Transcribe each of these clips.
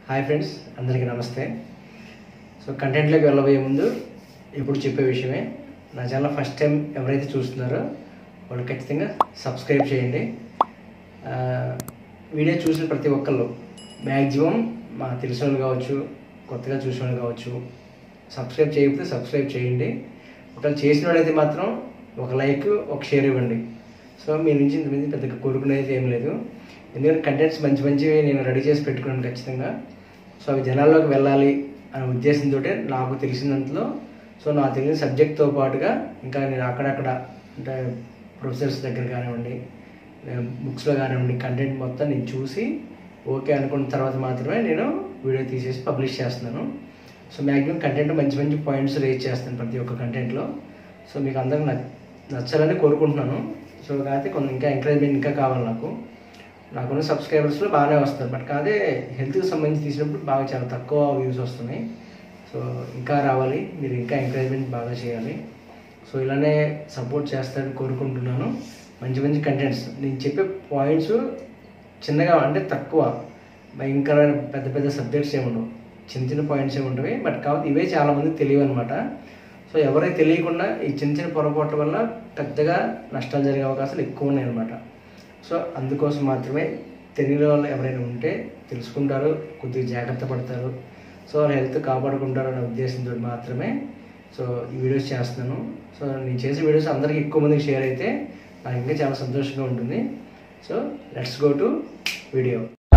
hi friends అందరికీ నమస్తే so కంటెంట్లోకి వెళ్ళబోయే ముందు ఎప్పుడు చెప్పే విషయమే నా ఛానల్ ఫస్ట్ టైం ఎవరైతే చూస్తున్నారో వాళ్ళు ఖచ్చితంగా సబ్స్క్రైబ్ చేయండి ఆ, వీడియో చూసిన ప్రతి ఒక్కళ్ళు మ్యాక్సిమం మా తెలిసిన వాళ్ళు కావచ్చు కొత్తగా చూసిన వాళ్ళు కావచ్చు సబ్స్క్రైబ్ చేయకపోతే సబ్స్క్రైబ్ చేయండి ఒకవేళ చేసిన వాడైతే మాత్రం ఒక లైక్ ఒక షేర్ ఇవ్వండి సో మీ నుంచి ఇంతమంది పెద్దగా కోరుకునేది ఏం లేదు ఎందుకంటే కంటెంట్స్ మంచి మంచివి నేను రెడీ చేసి పెట్టుకున్నాను ఖచ్చితంగా సో అవి జనాల్లోకి వెళ్ళాలి అనే ఉద్దేశంతో నాకు తెలిసినంతలో సో నాకు తెలిసిన సబ్జెక్ట్తో పాటుగా ఇంకా నేను అక్కడక్కడ అంటే ప్రొఫెసర్స్ దగ్గర కానివ్వండి బుక్స్లో కానివ్వండి కంటెంట్ మొత్తం నేను చూసి ఓకే అనుకున్న తర్వాత మాత్రమే నేను వీడియో తీసేసి పబ్లిష్ చేస్తున్నాను సో మ్యాక్సిమం కంటెంట్ మంచి మంచి పాయింట్స్ రేజ్ చేస్తాను ప్రతి ఒక్క కంటెంట్లో సో మీకు అందరికి నచ్ నచ్చాలని కోరుకుంటున్నాను సో కాకపోతే కొంత ఇంకా ఎంకరేజ్మెంట్ ఇంకా కావాలి నాకు నాకున్న సబ్స్క్రైబర్స్లో బాగానే వస్తారు బట్ కాదే హెల్త్కి సంబంధించి తీసినప్పుడు బాగా చాలా తక్కువ వ్యూస్ వస్తున్నాయి సో ఇంకా రావాలి మీరు ఇంకా ఎంకరేజ్మెంట్ బాగా చేయాలి సో ఇలానే సపోర్ట్ చేస్తారని కోరుకుంటున్నాను మంచి మంచి కంటెంట్స్ నేను చెప్పే పాయింట్స్ చిన్నగా అంటే తక్కువ భయంకరమైన పెద్ద పెద్ద సబ్జెక్ట్స్ ఏముండవు చిన్న చిన్న పాయింట్స్ ఏముంటవి బట్ కాబట్టి ఇవే చాలా మందికి తెలియవు అనమాట సో ఎవరైతే తెలియకుండా ఈ చిన్న చిన్న పొరపాట్ల వల్ల పెద్దగా నష్టాలు జరిగే అవకాశాలు ఎక్కువ ఉన్నాయి అనమాట సో అందుకోసం మాత్రమే తెలియని వాళ్ళు ఎవరైనా ఉంటే తెలుసుకుంటారు కొద్దిగా జాగ్రత్త పడతారు సో వాళ్ళ హెల్త్ కాపాడుకుంటారు అనే ఉద్దేశంతో మాత్రమే సో ఈ వీడియోస్ చేస్తున్నాను సో నేను చేసే వీడియోస్ అందరికీ ఎక్కువ మందికి షేర్ అయితే నాకు ఇంకా చాలా సంతోషంగా ఉంటుంది so let's go to video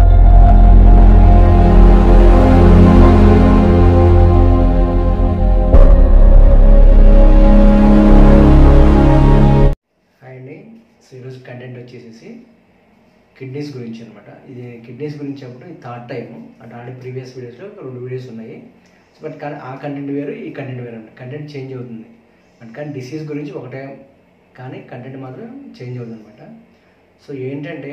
hi అండి సో ఈరోజు కంటెంట్ వచ్చేసేసి కిడ్నీస్ గురించి అనమాట ఇది కిడ్నీస్ గురించి అప్పుడు ఇది థర్డ్ టైం అంటే ఆడి ప్రీవియస్ వీడియోస్లో రెండు వీడియోస్ ఉన్నాయి సో బట్ కానీ ఆ కంటెంట్ వేరు ఈ కంటెంట్ వేరు అండి కంటెంట్ చేంజ్ అవుతుంది బట్ కానీ డిసీజ్ గురించి ఒకటే కానీ కంటెంట్ మాత్రం చేంజ్ అవుతుంది అనమాట సో ఏంటంటే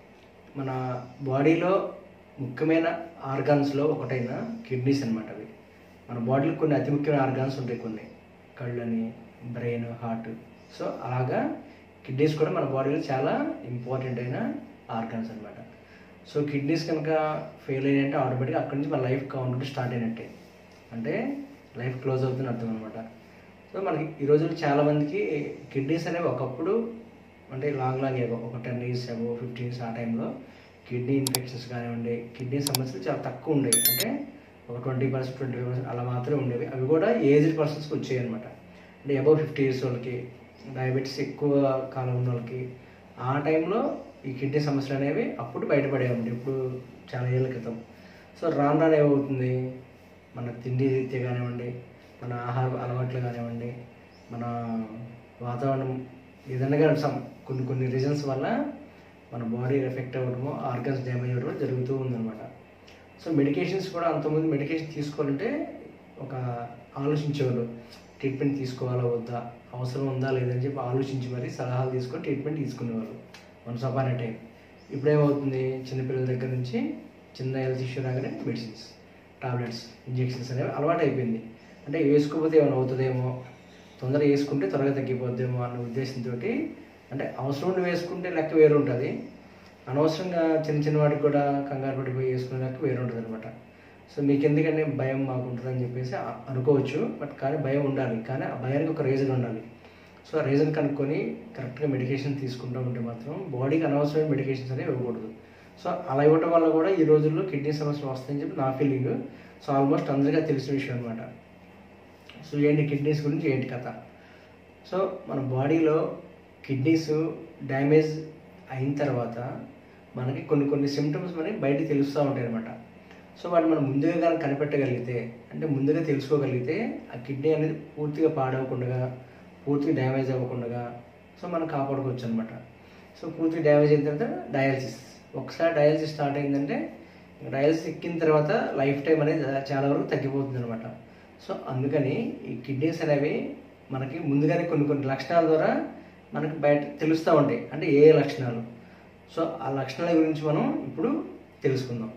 మన బాడీలో ముఖ్యమైన ఆర్గాన్స్లో ఒకటైన కిడ్నీస్ అనమాట అవి మన బాడీలో కొన్ని అతి ముఖ్యమైన ఆర్గాన్స్ ఉంటాయి కొన్ని కళ్ళని బ్రెయిన్ హార్ట్ సో అలాగా కిడ్నీస్ కూడా మన బాడీలో చాలా ఇంపార్టెంట్ అయిన ఆర్గాన్స్ అనమాట సో కిడ్నీస్ కనుక ఫెయిల్ అయినంటే ఆటోమేటిక్గా అక్కడి నుంచి మన లైఫ్ కౌంట్ స్టార్ట్ అయినట్టే అంటే లైఫ్ క్లోజ్ అవుతుంది అర్థం అనమాట సో మనకి ఈ రోజుల్లో చాలామందికి కిడ్నీస్ అనేవి ఒకప్పుడు అంటే లాంగ్ లాంగ్ ఏవో ఒక టెన్ ఇయర్స్ ఏవో ఫిఫ్టీన్ ఇయర్స్ ఆ టైంలో కిడ్నీ ఇన్ఫెక్షన్స్ కానివ్వండి కిడ్నీ సమస్యలు చాలా తక్కువ ఉండేవి అంటే ఒక twenty percent twenty five percent అలా మాత్రమే ఉండేవి అవి కూడా ఏజ్డ్ పర్సన్స్కి వచ్చాయి అనమాట అంటే అబౌవ్ ఫిఫ్టీ ఇయర్స్ వాళ్ళకి డయాబెటీస్ ఎక్కువ కాలం ఉన్న వాళ్ళకి ఆ టైంలో ఈ కిడ్నీ సమస్యలు అనేవి అప్పుడు బయటపడేవండి ఇప్పుడు చాలా ఏళ్ళ క్రితం సో రాను రాను ఏమవుతుంది మన తిండి రీత్యా కానివ్వండి మన ఆహార అలవాట్లు కానివ్వండి మన వాతావరణం ఏదైనా కానీ సమ్ కొన్ని కొన్ని రీజన్స్ వల్ల మన బాడీ ఎఫెక్ట్ అవ్వడము ఆర్గన్స్ డ్యామేజ్ అవ్వడం జరుగుతూ ఉందన్నమాట సో మెడికేషన్స్ కూడా అంతకుముందు మెడికేషన్ తీసుకోవాలంటే ఒక ఆలోచించేవాళ్ళు ట్రీట్మెంట్ తీసుకోవాలా వద్దా అవసరం ఉందా లేదని చెప్పి ఆలోచించి మరి సలహాలు తీసుకొని ట్రీట్మెంట్ తీసుకునేవాళ్ళు వన్స్ అపాన్ టైం ఇప్పుడు ఏమవుతుంది చిన్నపిల్లల దగ్గర నుంచి చిన్న హెల్త్ ఇష్యూ రాగానే మెడిసిన్స్ టాబ్లెట్స్ ఇంజెక్షన్స్ అనేవి అలవాటు అయిపోయింది అంటే వేసుకోకపోతే ఏమైనా అవుతుందేమో తొందరగా వేసుకుంటే త్వరగా తగ్గిపోద్దేమో అన్న ఉద్దేశంతో అంటే అవసరం ఉండి వేసుకుంటే లెక్క వేరు ఉంటుంది అనవసరంగా చిన్న చిన్న వాటికి కూడా కంగారు పడిపోయి వేసుకునే లెక్క వేరు ఉంటుంది అనమాట సో మీకు ఎందుకంటే భయం మాకు ఉంటుందని చెప్పేసి అ- అనుకోవచ్చు బట్ కానీ భయం ఉండాలి కానీ ఆ భయానికి ఒక రీజన్ ఉండాలి సో ఆ రీజన్ కనుక్కొని కరెక్ట్గా మెడికేషన్ తీసుకుంటూ ఉంటే మాత్రం బాడీకి అనవసరమైన మెడికేషన్స్ అనేవి ఇవ్వకూడదు సో అలా ఇవ్వడం వల్ల కూడా ఈ రోజుల్లో కిడ్నీ సమస్యలు వస్తాయని చెప్పి నా ఫీలింగ్ సో ఆల్మోస్ట్ అందరికీ తెలిసిన విషయం అనమాట సో ఏంటి కిడ్నీస్ గురించి ఏంటి కథ సో మన బాడీలో కిడ్నీస్ డ్యామేజ్ అయిన తర్వాత మనకి కొన్ని కొన్ని సిమ్టమ్స్ మనకి బయట తెలుస్తూ ఉంటాయి అనమాట సో వాటిని మనం ముందుగా కానీ కనిపెట్టగలిగితే అంటే ముందుగా తెలుసుకోగలిగితే ఆ కిడ్నీ అనేది పూర్తిగా పాడవకుండా పూర్తిగా డ్యామేజ్ అవ్వకుండా సో మనం కాపాడుకోవచ్చు అనమాట సో పూర్తిగా డ్యామేజ్ అయిన తర్వాత డయాలసిస్ ఒకసారి డయాలసిస్ స్టార్ట్ అయిందంటే డయాలసిస్ ఎక్కిన తర్వాత లైఫ్ టైం అనేది చాలా వరకు తగ్గిపోతుంది అనమాట సో అందుకని ఈ కిడ్నీస్ అనేవి మనకి ముందుగానే కొన్ని కొన్ని లక్షణాల ద్వారా మనకి బయట తెలుస్తూ ఉంటాయి అంటే ఏ ఏ లక్షణాలు సో ఆ లక్షణాల గురించి మనం ఇప్పుడు తెలుసుకుందాం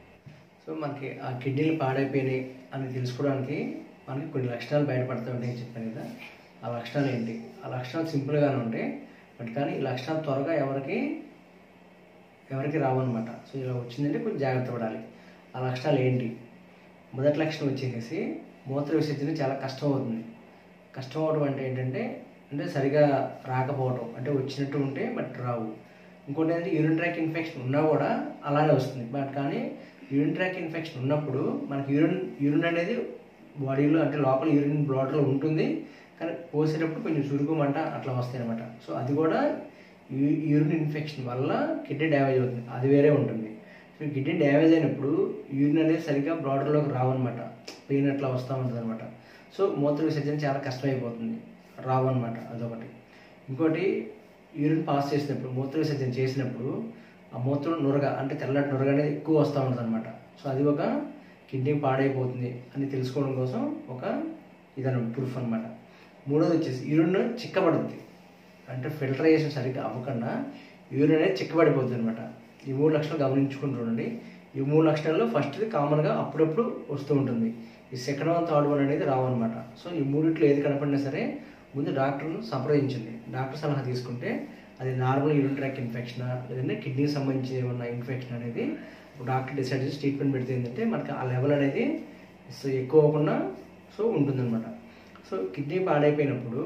సో మనకి ఆ కిడ్నీలు పాడైపోయినాయి అని తెలుసుకోవడానికి మనకి కొన్ని లక్షణాలు బయటపడుతూ ఉంటాయని చెప్పాను కదా ఆ లక్షణాలు ఏంటి ఆ లక్షణాలు సింపుల్గానే ఉంటాయి బట్ కానీ ఈ లక్షణాలు త్వరగా ఎవరికి ఎవరికి రావన్నమాట సో ఇలా వచ్చిందంటే కొంచెం జాగ్రత్త పడాలి ఆ లక్షణాలు ఏంటి మొదటి లక్షణం వచ్చేసి మూత్ర విసర్జన చాలా కష్టం అవుతుంది కష్టం అవడం అంటే ఏంటంటే అంటే సరిగా రాకపోవడం అంటే వచ్చినట్టు ఉంటే బట్ రావు ఇంకోటి ఏంటంటే యూరిన్ ట్రాక్ ఇన్ఫెక్షన్ ఉన్నా కూడా అలానే వస్తుంది బట్ కానీ యూరిన్ ట్రాక్ ఇన్ఫెక్షన్ ఉన్నప్పుడు మనకి యూరిన్ యూరిన్ అనేది బాడీలో అంటే లోపల యూరిన్ బ్లాడ్లో ఉంటుంది కానీ పోసేటప్పుడు కొంచెం చురుకు మంట అట్లా వస్తాయి అనమాట సో అది కూడా యూ- యూరిన్ ఇన్ఫెక్షన్ వల్ల కిడ్నీ డ్యామేజ్ అవుతుంది అది వేరే ఉంటుంది సో కిడ్నీ డ్యామేజ్ అయినప్పుడు యూరిన్ అనేది సరిగ్గా బ్లాడర్లోకి రావన్నమాట పెయిన్ అట్లా వస్తూ ఉంటుంది అనమాట సో మూత్ర విసర్జన చాలా కష్టమైపోతుంది రావన్నమాట అదొకటి ఇంకోటి యూరిన్ పాస్ చేసినప్పుడు మూత్ర విసర్జన చేసినప్పుడు ఆ మూత్రం నురగ అంటే తెల్లటి నురగ అనేది ఎక్కువ వస్తూ ఉంటుంది అనమాట సో అది ఒక కిడ్నీ పాడైపోతుంది అని తెలుసుకోవడం కోసం ఒక ఇదన్న ప్రూఫ్ అనమాట మూడోది వచ్చేసి యూరిన్ చిక్కబడుతుంది అంటే ఫిల్టరైజేషన్ సరిగ్గా అవ్వకుండా యూరిన్ అనేది చిక్కబడిపోతుంది అనమాట ఈ మూడు లక్షణాలు గమనించుకుని చూడండి ఈ మూడు లక్షణాల్లో ఫస్ట్ది కామన్గా అప్పుడప్పుడు వస్తూ ఉంటుంది ఈ సెకండ్ వన్ థర్డ్ వన్ అనేది రావన్నమాట సో ఈ మూడిట్లో ఏది కనపడినా సరే ముందు డాక్టర్ను సంప్రదించండి డాక్టర్ సలహా తీసుకుంటే అది నార్మల్ యూరిన్ ట్రాక్ ఇన్ఫెక్షన్ లేదంటే కిడ్నీకి సంబంధించి ఏమన్నా ఇన్ఫెక్షన్ అనేది డాక్టర్ డిసైడ్ చేసి ట్రీట్మెంట్ పెడితే ఏంటంటే మనకి ఆ లెవెల్ అనేది సో ఎక్కువ అవ్వకుండా సో ఉంటుందన్నమాట సో కిడ్నీ పాడైపోయినప్పుడు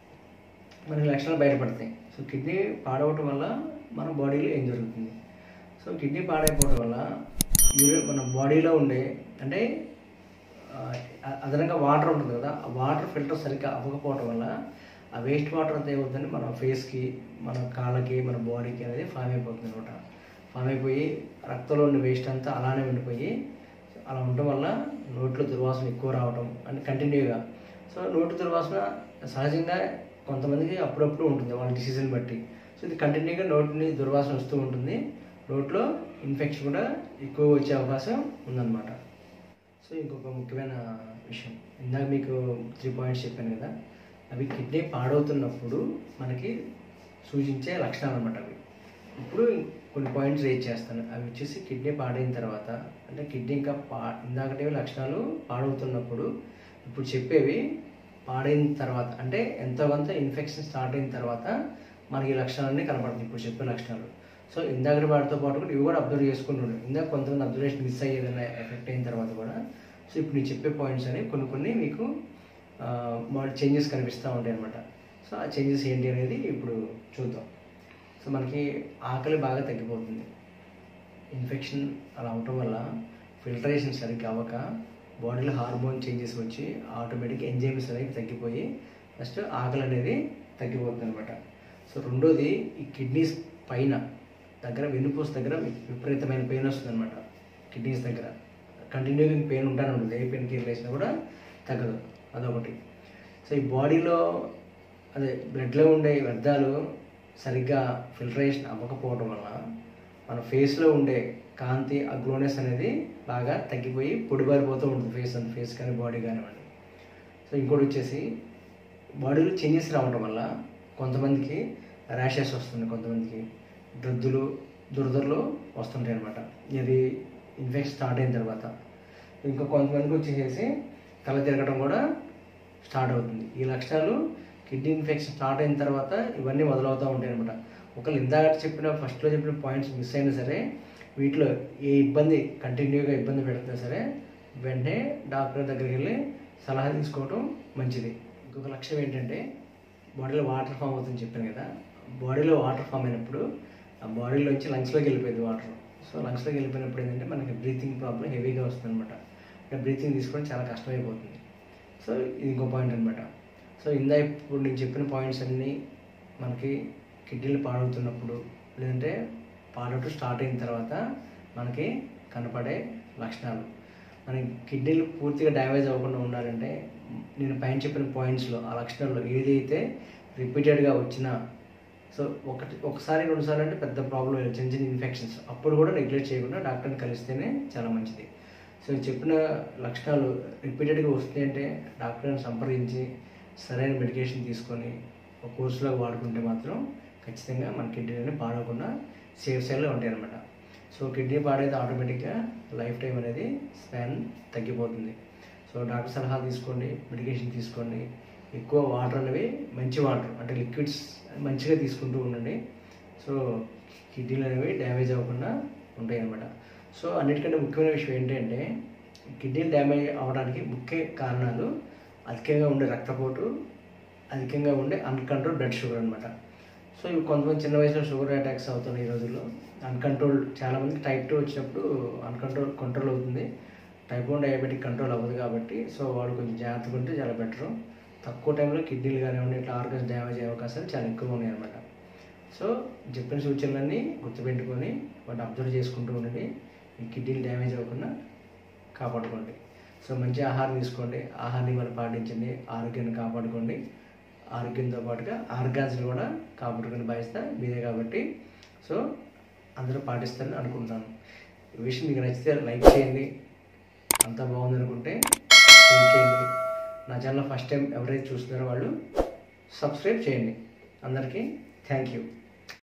మనకి లక్షణాలు బయటపడతాయి సో కిడ్నీ పాడవటం వల్ల మన బాడీలో ఏం జరుగుతుంది సో కిడ్నీ పాడైపోవడం వల్ల యూరిన్ మన బాడీలో ఉండే అంటే ఆ, అదనంగా వాటర్ ఉంటుంది కదా ఆ వాటర్ ఫిల్టర్ సరిగ్గా అవ్వకపోవడం వల్ల ఆ వేస్ట్ వాటర్ అంతా ఏమవుతుందంటే మన ఫేస్కి మన కాళ్ళకి మన బాడీకి అనేది ఫామ్ అయిపోతుంది అనమాట ఫామ్ అయిపోయి రక్తంలో ఉన్న వేస్ట్ అంతా అలానే ఉండిపోయి అలా ఉండటం వల్ల నోట్లో దుర్వాసన ఎక్కువ రావడం అంటే కంటిన్యూగా సో నోటి దుర్వాసన సహజంగా కొంతమందికి అప్పుడప్పుడు ఉంటుంది వాళ్ళ డిసీజన్ బట్టి సో ఇది కంటిన్యూగా నోటిని దుర్వాసన వస్తూ ఉంటుంది నోట్లో ఇన్ఫెక్షన్ కూడా ఎక్కువ వచ్చే అవకాశం ఉందన్నమాట సో ఇంకొక ముఖ్యమైన విషయం ఇందాక మీకు త్రీ పాయింట్స్ చెప్పాను కదా అవి కిడ్నీ పాడవుతున్నప్పుడు మనకి సూచించే లక్షణాలు అనమాట అవి ఇప్పుడు కొన్ని పాయింట్స్ రేజ్ చేస్తాను అవి వచ్చేసి కిడ్నీ పాడైన తర్వాత అంటే కిడ్నీ ఇంకా పా ఇందాకటి లక్షణాలు పాడవుతున్నప్పుడు ఇప్పుడు చెప్పేవి పాడైన తర్వాత అంటే ఎంతో కొంత ఇన్ఫెక్షన్ స్టార్ట్ అయిన తర్వాత మనకి ఈ లక్షణాలన్నీ కనపడుతుంది ఇప్పుడు చెప్పే లక్షణాలు సో ఇందాకటి వాటితో పాటు కూడా ఇవి కూడా అబ్జర్వ్ చేసుకుంటుండే ఇందాక కొంతమంది అబ్జర్వేషన్ మిస్ అయ్యేదన్న ఎఫెక్ట్ అయిన తర్వాత కూడా సో ఇప్పుడు నేను చెప్పే పాయింట్స్ అని కొన్ని కొన్ని మీకు చేంజెస్ కనిపిస్తూ ఉంటాయి అనమాట సో ఆ చేంజెస్ ఏంటి అనేది ఇప్పుడు చూద్దాం సో మనకి ఆకలి బాగా తగ్గిపోతుంది ఇన్ఫెక్షన్ అలా అవటం వల్ల ఫిల్టరేషన్ సరిగ్గా అవ్వక బాడీలో హార్మోన్ చేంజెస్ వచ్చి ఆటోమేటిక్ ఎంజైమ్స్ అనేవి తగ్గిపోయి ఫస్ట్ ఆకలి అనేది తగ్గిపోతుంది అనమాట సో రెండోది ఈ కిడ్నీస్ పైన దగ్గర వెన్నుపూస దగ్గర విపరీతమైన పెయిన్ వస్తుంది అనమాట కిడ్నీస్ దగ్గర కంటిన్యూగా పెయిన్ ఉంటానే ఉంటుంది ఏ పెయిన్ కిల్ వేసినా కూడా తగ్గదు అదొకటి సో ఈ బాడీలో అదే బ్లడ్లో ఉండే వ్యర్థాలు సరిగ్గా ఫిల్టరేషన్ అవ్వకపోవడం వల్ల మన ఫేస్లో ఉండే కాంతి ఆ గ్లోనెస్ అనేది బాగా తగ్గిపోయి పొడిబారిపోతూ ఉంటుంది ఫేస్ అండ్ ఫేస్ కానీ బాడీ కానివ్వండి సో ఇంకోటి వచ్చేసి బాడీలో చేంజెస్ రావడం వల్ల కొంతమందికి ర్యాషెస్ వస్తుంది కొంతమందికి దద్దులు దురదలు వస్తుంటాయి అనమాట ఇది ఇన్ఫెక్షన్ స్టార్ట్ అయిన తర్వాత ఇంకా కొంతమందికి వచ్చేసేసి తల తిరగడం కూడా స్టార్ట్ అవుతుంది ఈ లక్షణాలు కిడ్నీ ఇన్ఫెక్షన్ స్టార్ట్ అయిన తర్వాత ఇవన్నీ మొదలవుతూ ఉంటాయి అనమాట ఒకళ్ళు ఇందాక చెప్పిన ఫస్ట్లో చెప్పిన పాయింట్స్ మిస్ అయినా సరే వీటిలో ఏ ఇబ్బంది కంటిన్యూగా ఇబ్బంది పెడుతున్నా సరే వెంటనే డాక్టర్ దగ్గరికి వెళ్ళి సలహా తీసుకోవడం మంచిది ఇంకొక లక్ష్యం ఏంటంటే బాడీలో వాటర్ ఫామ్ అవుతుందని చెప్పాను కదా బాడీలో వాటర్ ఫామ్ అయినప్పుడు ఆ బాడీలోంచి లంగ్స్లోకి వెళ్ళిపోయింది వాటర్ సో లంగ్స్లోకి వెళ్ళిపోయినప్పుడు ఏంటంటే మనకి బ్రీతింగ్ ప్రాబ్లం హెవీగా వస్తుంది అనమాట అంటే బ్రీతింగ్ తీసుకోవడం చాలా కష్టమైపోతుంది సో ఇది ఇంకో పాయింట్ అనమాట సో ఇందా ఇప్పుడు నేను చెప్పిన పాయింట్స్ అన్నీ మనకి కిడ్నీలు పాడవుతున్నప్పుడు లేదంటే పాడవటం స్టార్ట్ అయిన తర్వాత మనకి కనపడే లక్షణాలు మన కిడ్నీలు పూర్తిగా డ్యామేజ్ అవ్వకుండా ఉండాలంటే నేను పైన చెప్పిన పాయింట్స్లో ఆ లక్షణాల్లో ఏదైతే రిపీటెడ్గా వచ్చినా సో ఒకటి ఒకసారి రెండుసార్లు అంటే పెద్ద ప్రాబ్లం లేదు చిన్న చిన్న ఇన్ఫెక్షన్స్ అప్పుడు కూడా నెగ్లెక్ట్ చేయకుండా డాక్టర్ని కలిస్తేనే చాలా మంచిది సో ఈ చెప్పిన లక్షణాలు రిపీటెడ్గా వస్తాయంటే డాక్టర్ని సంప్రదించి సరైన మెడికేషన్ తీసుకొని ఒక కోర్సులో వాడుకుంటే మాత్రం ఖచ్చితంగా మన కిడ్నీని పాడవకుండా సేఫ్ సైడ్లో ఉంటాయి అనమాట సో కిడ్నీ పాడైతే ఆటోమేటిక్గా లైఫ్ టైం అనేది స్పాన్ తగ్గిపోతుంది సో డాక్టర్ సలహా తీసుకోండి మెడికేషన్ తీసుకోండి ఎక్కువ వాటర్ అనేవి మంచి వాటర్ అంటే లిక్విడ్స్ మంచిగా తీసుకుంటూ ఉండండి సో కిడ్నీలు అనేవి డ్యామేజ్ అవ్వకుండా ఉంటాయి అన్నమాట సో అన్నిటికంటే ముఖ్యమైన విషయం ఏంటంటే కిడ్నీలు డ్యామేజ్ అవ్వడానికి ముఖ్య కారణాలు అధికంగా ఉండే రక్తపోటు అధికంగా ఉండే అన్కంట్రోల్ బ్లడ్ షుగర్ అనమాట సో ఇవి కొంతమంది చిన్న వయసులో షుగర్ అటాక్స్ అవుతున్నాయి ఈ రోజుల్లో అన్కంట్రోల్ చాలామందికి టైప్ టూ వచ్చినప్పుడు అన్కంట్రోల్ కంట్రోల్ అవుతుంది టైప్ వన్ డయాబెటిక్ కంట్రోల్ అవ్వదు కాబట్టి సో వాళ్ళు కొంచెం జాగ్రత్తగా ఉంటే చాలా బెటరు తక్కువ టైంలో కిడ్నీలు కానివ్వండి ఇట్లా ఆర్గన్స్ డ్యామేజ్ అయ్యే అవకాశాలు చాలా ఎక్కువగా ఉన్నాయి అనమాట సో చెప్పిన సూచనలన్నీ గుర్తుపెట్టుకొని వాటిని అబ్జర్వ్ చేసుకుంటూ ఉండండి ఈ కిడ్నీలు డ్యామేజ్ అవ్వకుండా కాపాడుకోండి సో మంచి ఆహారం తీసుకోండి ఆహార నియమాలు పాటించండి ఆరోగ్యాన్ని కాపాడుకోండి ఆరోగ్యంతో పాటుగా ఆర్గాన్స్ని కూడా కాపాడుకునే బాధ్యత మీదే కాబట్టి సో అందరూ పాటిస్తారని అనుకుంటున్నాను ఈ విషయం మీకు నచ్చితే లైక్ చేయండి అంతా బాగుంది అనుకుంటే షేర్ చేయండి నా ఛానల్ ఫస్ట్ టైం ఎవరైతే చూస్తున్నారో వాళ్ళు సబ్స్క్రైబ్ చేయండి అందరికీ థ్యాంక్ యూ